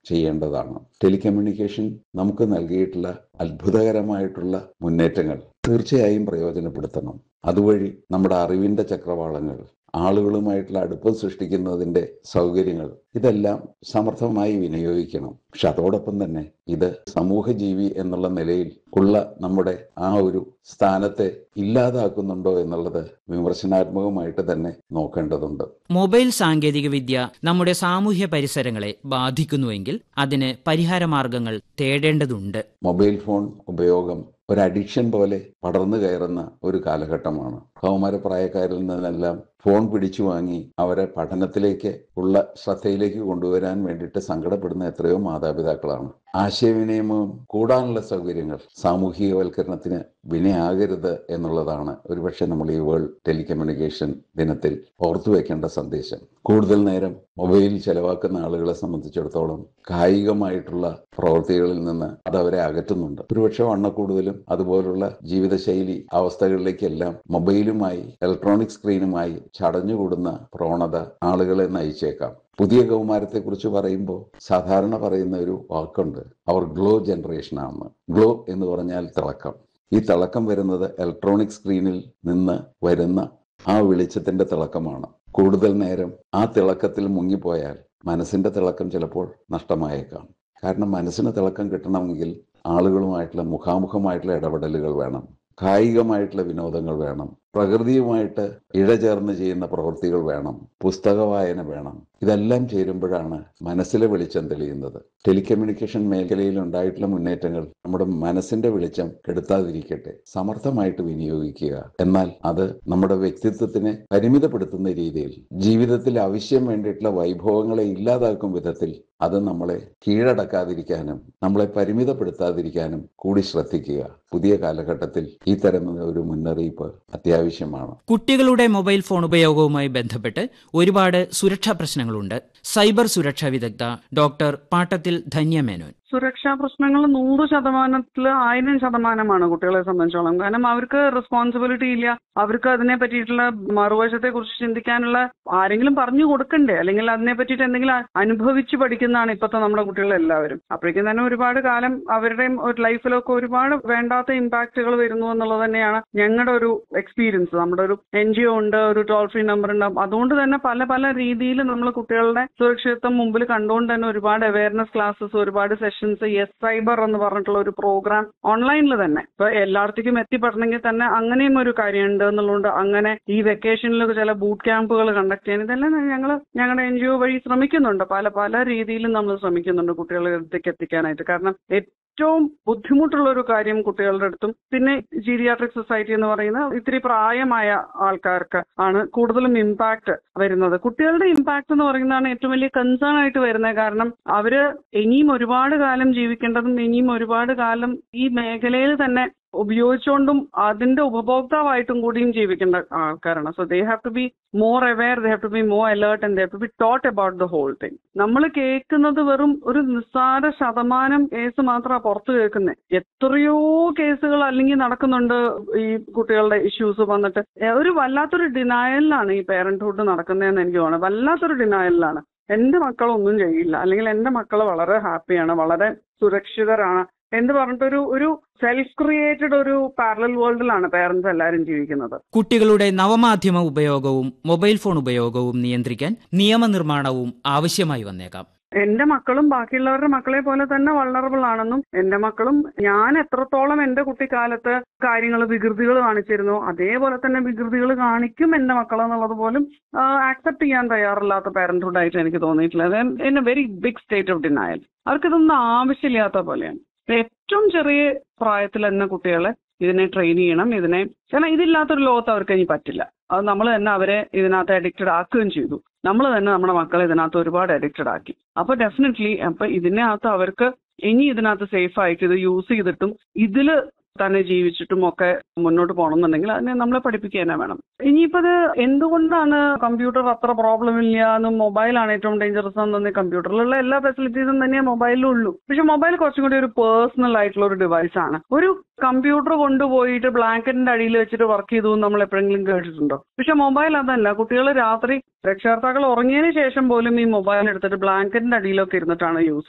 ചെയ്യേണ്ടതാണ് ടെലികമ്മ്യൂണിക്കേഷൻ നമുക്ക് നൽകിയിട്ടുള്ള അത്ഭുതകരമായിട്ടുള്ള മുന്നേറ്റങ്ങൾ തീർച്ചയായും പ്രയോജനപ്പെടുത്തണം അതുവഴി നമ്മുടെ അറിവിന്റെ ചക്രവാളങ്ങൾ ആളുകളുമായിട്ടുള്ള അടുപ്പം സൃഷ്ടിക്കുന്നതിന്റെ സൗകര്യങ്ങൾ ഇതെല്ലാം സമർത്ഥമായി വിനിയോഗിക്കണം പക്ഷെ അതോടൊപ്പം തന്നെ ഇത് സമൂഹജീവി എന്നുള്ള നിലയിൽ ഉള്ള നമ്മുടെ ആ ഒരു സ്ഥാനത്തെ ഇല്ലാതാക്കുന്നുണ്ടോ എന്നുള്ളത് വിമർശനാത്മകമായിട്ട് തന്നെ നോക്കേണ്ടതുണ്ട് മൊബൈൽ സാങ്കേതികവിദ്യ നമ്മുടെ സാമൂഹ്യ പരിസരങ്ങളെ ബാധിക്കുന്നുവെങ്കിൽ അതിന് പരിഹാരമാർഗങ്ങൾ തേടേണ്ടതുണ്ട് മൊബൈൽ ഫോൺ ഉപയോഗം ഒരു അഡിക്ഷൻ പോലെ പടർന്നു കയറുന്ന ഒരു കാലഘട്ടമാണ് കൗമാരപ്രായക്കാരിൽ നിന്നെല്ലാം ഫോൺ പിടിച്ചു വാങ്ങി അവരെ പഠനത്തിലേക്ക് ഉള്ള ശ്രദ്ധയിലേക്ക് കൊണ്ടുവരാൻ വേണ്ടിയിട്ട് സങ്കടപ്പെടുന്ന എത്രയോ മാതാപിതാക്കളാണ് ആശയവിനിയമവും കൂടാനുള്ള സൗകര്യങ്ങൾ സാമൂഹികവൽക്കരണത്തിന് വിനയാകരുത് എന്നുള്ളതാണ് ഒരുപക്ഷെ നമ്മൾ ഈ വേൾഡ് ടെലികമ്മ്യൂണിക്കേഷൻ ദിനത്തിൽ ഓർത്തു വെക്കേണ്ട സന്ദേശം കൂടുതൽ നേരം മൊബൈൽ ചെലവാക്കുന്ന ആളുകളെ സംബന്ധിച്ചിടത്തോളം കായികമായിട്ടുള്ള പ്രവൃത്തികളിൽ നിന്ന് അത് അവരെ അകറ്റുന്നുണ്ട് ഒരുപക്ഷെ വണ്ണക്കൂടുതലും അതുപോലുള്ള ജീവിതശൈലി അവസ്ഥകളിലേക്കെല്ലാം മൊബൈലുമായി ഇലക്ട്രോണിക് സ്ക്രീനുമായി ചടഞ്ഞുകൂടുന്ന പ്രവണത ആളുകളെ നയിച്ചേക്കാം പുതിയ കൗമാരത്തെക്കുറിച്ച് പറയുമ്പോൾ സാധാരണ പറയുന്ന ഒരു വാക്കുണ്ട് അവർ ഗ്ലോ ജനറേഷൻ ആണ് ഗ്ലോ എന്ന് പറഞ്ഞാൽ തിളക്കം ഈ തിളക്കം വരുന്നത് ഇലക്ട്രോണിക് സ്ക്രീനിൽ നിന്ന് വരുന്ന ആ വെളിച്ചത്തിന്റെ തിളക്കമാണ് കൂടുതൽ നേരം ആ തിളക്കത്തിൽ മുങ്ങിപ്പോയാൽ മനസ്സിന്റെ തിളക്കം ചിലപ്പോൾ നഷ്ടമായേക്കാം കാരണം മനസ്സിന് തിളക്കം കിട്ടണമെങ്കിൽ ആളുകളുമായിട്ടുള്ള മുഖാമുഖമായിട്ടുള്ള ഇടപെടലുകൾ വേണം കായികമായിട്ടുള്ള വിനോദങ്ങൾ വേണം പ്രകൃതിയുമായിട്ട് ഇഴചേർന്ന് ചെയ്യുന്ന പ്രവൃത്തികൾ വേണം പുസ്തക വായന വേണം ഇതെല്ലാം ചേരുമ്പോഴാണ് മനസ്സിലെ വെളിച്ചം തെളിയുന്നത് ടെലികമ്മ്യൂണിക്കേഷൻ മേഖലയിൽ ഉണ്ടായിട്ടുള്ള മുന്നേറ്റങ്ങൾ നമ്മുടെ മനസ്സിന്റെ വെളിച്ചം കെടുത്താതിരിക്കട്ടെ സമർത്ഥമായിട്ട് വിനിയോഗിക്കുക എന്നാൽ അത് നമ്മുടെ വ്യക്തിത്വത്തിനെ പരിമിതപ്പെടുത്തുന്ന രീതിയിൽ ജീവിതത്തിൽ ആവശ്യം വേണ്ടിയിട്ടുള്ള വൈഭവങ്ങളെ ഇല്ലാതാക്കും വിധത്തിൽ അത് നമ്മളെ കീഴടക്കാതിരിക്കാനും നമ്മളെ പരിമിതപ്പെടുത്താതിരിക്കാനും കൂടി ശ്രദ്ധിക്കുക പുതിയ കാലഘട്ടത്തിൽ ഈ തരം ഒരു മുന്നറിയിപ്പ് അത്യാവശ്യമാണ് കുട്ടികളുടെ മൊബൈൽ ഫോൺ ഉപയോഗവുമായി ബന്ധപ്പെട്ട് ഒരുപാട് സുരക്ഷാ പ്രശ്നങ്ങളുണ്ട് സൈബർ സുരക്ഷാ വിദഗ്ധ ഡോക്ടർ പാട്ടത്തിൽ ധന്യമേനോൻ സുരക്ഷാ പ്രശ്നങ്ങൾ നൂറ് ശതമാനത്തിൽ ആയിരം ശതമാനമാണ് കുട്ടികളെ സംബന്ധിച്ചോളം കാരണം അവർക്ക് റെസ്പോൺസിബിലിറ്റി ഇല്ല അവർക്ക് അതിനെ പറ്റിയിട്ടുള്ള മറുവശത്തെ കുറിച്ച് ചിന്തിക്കാനുള്ള ആരെങ്കിലും പറഞ്ഞു കൊടുക്കണ്ടേ അല്ലെങ്കിൽ അതിനെ പറ്റിയിട്ട് എന്തെങ്കിലും അനുഭവിച്ച് പഠിക്കുന്നതാണ് ഇപ്പോഴത്തെ നമ്മുടെ കുട്ടികൾ എല്ലാവരും അപ്പോഴേക്കും തന്നെ ഒരുപാട് കാലം അവരുടെയും ഒരു ലൈഫിലൊക്കെ ഒരുപാട് വേണ്ടാത്ത ഇമ്പാക്റ്റുകൾ വരുന്നു എന്നുള്ളത് തന്നെയാണ് ഞങ്ങളുടെ ഒരു എക്സ്പീരിയൻസ് നമ്മുടെ ഒരു എൻ ജി ഒ ഉണ്ട് ഒരു ടോൾ ഫ്രീ നമ്പർ ഉണ്ട് അതുകൊണ്ട് തന്നെ പല പല രീതിയിൽ നമ്മൾ കുട്ടികളുടെ സുരക്ഷിതത്വം മുമ്പിൽ കണ്ടുകൊണ്ട് തന്നെ ഒരുപാട് അവയർനെസ് ക്ലാസ്സസ് ഒരുപാട് സെഷൻസ് യെസ് സൈബർ എന്ന് പറഞ്ഞിട്ടുള്ള ഒരു പ്രോഗ്രാം ഓൺലൈനിൽ തന്നെ ഇപ്പൊ എല്ലായിടത്തേക്കും എത്തിപ്പെടണമെങ്കിൽ തന്നെ അങ്ങനെയും ഒരു കാര്യമുണ്ട് എന്നുള്ളതുകൊണ്ട് അങ്ങനെ ഈ വെക്കേഷനിൽ ചില ബൂട്ട് ക്യാമ്പുകൾ കണ്ടക്ട് ചെയ്യാൻ ഇതെല്ലാം ഞങ്ങൾ ഞങ്ങളുടെ എൻ ജി ഒ വഴി ശ്രമിക്കുന്നുണ്ട് പല പല രീതിയിലും നമ്മൾ ശ്രമിക്കുന്നുണ്ട് കുട്ടികളുടെ അടുത്തേക്ക് എത്തിക്കാനായിട്ട് കാരണം ഏറ്റവും ബുദ്ധിമുട്ടുള്ള ഒരു കാര്യം കുട്ടികളുടെ അടുത്തും പിന്നെ ജീരിയാട്രിക് സൊസൈറ്റി എന്ന് പറയുന്ന ഇത്തിരി പ്രായമായ ആൾക്കാർക്ക് ആണ് കൂടുതലും ഇമ്പാക്ട് വരുന്നത് കുട്ടികളുടെ ഇമ്പാക്ട് എന്ന് പറയുന്നതാണ് ഏറ്റവും വലിയ കൺസേൺ ആയിട്ട് വരുന്നത് കാരണം അവര് ഇനിയും ഒരുപാട് കാലം ജീവിക്കേണ്ടതും ഇനിയും ഒരുപാട് കാലം ഈ മേഖലയിൽ തന്നെ ഉപയോഗിച്ചുകൊണ്ടും അതിന്റെ ഉപഭോക്താവായിട്ടും കൂടിയും ജീവിക്കേണ്ട ആൾക്കാരാണ് so they have to be more aware they have to be more alert and they have to be taught about the whole thing നമ്മൾ കേൾക്കുന്നത് വെറും ഒരു നിസ്സാര ശതമാനം കേസ് മാത്രമാണ് പുറത്ത് കേൾക്കുന്നത് എത്രയോ കേസുകൾ അല്ലെങ്കിൽ നടക്കുന്നുണ്ട് ഈ കുട്ടികളുടെ ഇഷ്യൂസ് വന്നിട്ട് ഒരു വല്ലാത്തൊരു ഡിനായലിലാണ് ഈ പേരന്റ്ഹുഡ് നടക്കുന്നതെന്ന് എനിക്ക് തോന്നുന്നത് വല്ലാത്തൊരു ഡിനായലിലാണ് എന്റെ മക്കളൊന്നും ചെയ്യില്ല അല്ലെങ്കിൽ എന്റെ മക്കൾ വളരെ ഹാപ്പിയാണ് വളരെ സുരക്ഷിതരാണ് എന്ന് പറഞ്ഞിട്ടൊരു ഒരു സെൽഫ് ക്രിയേറ്റഡ് ഒരു പാരലൽ വേൾഡിലാണ് പേരൻസ് എല്ലാവരും ജീവിക്കുന്നത് കുട്ടികളുടെ നവമാധ്യമ ഉപയോഗവും മൊബൈൽ ഫോൺ ഉപയോഗവും നിയന്ത്രിക്കാൻ നിയമനിർമ്മാണവും ആവശ്യമായി വന്നേക്കാം എന്റെ മക്കളും ബാക്കിയുള്ളവരുടെ മക്കളെ പോലെ തന്നെ വളറബിൾ ആണെന്നും എന്റെ മക്കളും ഞാൻ എത്രത്തോളം എന്റെ കുട്ടിക്കാലത്ത് കാര്യങ്ങൾ വികൃതികൾ കാണിച്ചിരുന്നു അതേപോലെ തന്നെ വികൃതികൾ കാണിക്കും എന്റെ മക്കൾ എന്നുള്ളത് പോലും ആക്സെപ്റ്റ് ചെയ്യാൻ തയ്യാറില്ലാത്ത പാരന്റ്ഹുഡ് ആയിട്ട് എനിക്ക് തോന്നിയിട്ടുള്ളത് in a very big state of denial അവർക്കിതൊന്നും ആവശ്യമില്ലാത്ത പോലെയാണ് ഏറ്റവും ചെറിയ പ്രായത്തിൽ തന്നെ കുട്ടികളെ ഇതിനെ ട്രെയിൻ ചെയ്യണം ഇതിനെ കാരണം ഇതില്ലാത്തൊരു ലോകത്ത് അവർക്ക് ഇനി പറ്റില്ല അത് നമ്മൾ തന്നെ അവരെ ഇതിനകത്ത് അഡിക്റ്റഡ് ആക്കുകയും ചെയ്തു നമ്മൾ തന്നെ നമ്മുടെ മക്കളെ ഇതിനകത്ത് ഒരുപാട് അഡിക്റ്റഡ് ആക്കി അപ്പൊ ഡെഫിനറ്റ്ലി അപ്പൊ ഇതിനകത്ത് അവർക്ക് ഇനി ഇതിനകത്ത് സേഫ് ആയിട്ട് ഇത് യൂസ് ചെയ്തിട്ടും ഇതില് തന്നെ ജീവിച്ചിട്ടും ഒക്കെ മുന്നോട്ട് പോകണമെന്നുണ്ടെങ്കിൽ അതിനെ നമ്മളെ പഠിപ്പിക്കുക തന്നെ വേണം ഇനിയിപ്പോ ഇത് എന്തുകൊണ്ടാണ് കമ്പ്യൂട്ടർ അത്ര പ്രോബ്ലം ഇല്ല എന്നും മൊബൈലാണ് ഏറ്റവും ഡേഞ്ചറസ് എന്ന് കമ്പ്യൂട്ടറിലുള്ള എല്ലാ ഫെസിലിറ്റീസും തന്നെ മൊബൈലിലും ഉള്ളൂ പക്ഷെ മൊബൈൽ കുറച്ചും കൂടി ഒരു പേഴ്സണൽ ആയിട്ടുള്ള ഒരു ഡിവൈസ് ആണ് ഒരു കമ്പ്യൂട്ടർ കൊണ്ടുപോയിട്ട് ബ്ലാങ്കറ്റിന്റെ അടിയിൽ വെച്ചിട്ട് വർക്ക് ചെയ്തു എന്ന് നമ്മൾ എപ്പോഴെങ്കിലും കേട്ടിട്ടുണ്ടോ പക്ഷെ മൊബൈൽ അതല്ല കുട്ടികൾ രാത്രി രക്ഷകർത്താക്കൾ ഉറങ്ങിയതിന് ശേഷം പോലും ഈ മൊബൈൽ എടുത്തിട്ട് ബ്ലാങ്കറ്റിന്റെ അടിയിലൊക്കെ ഇരുന്നിട്ടാണ് യൂസ്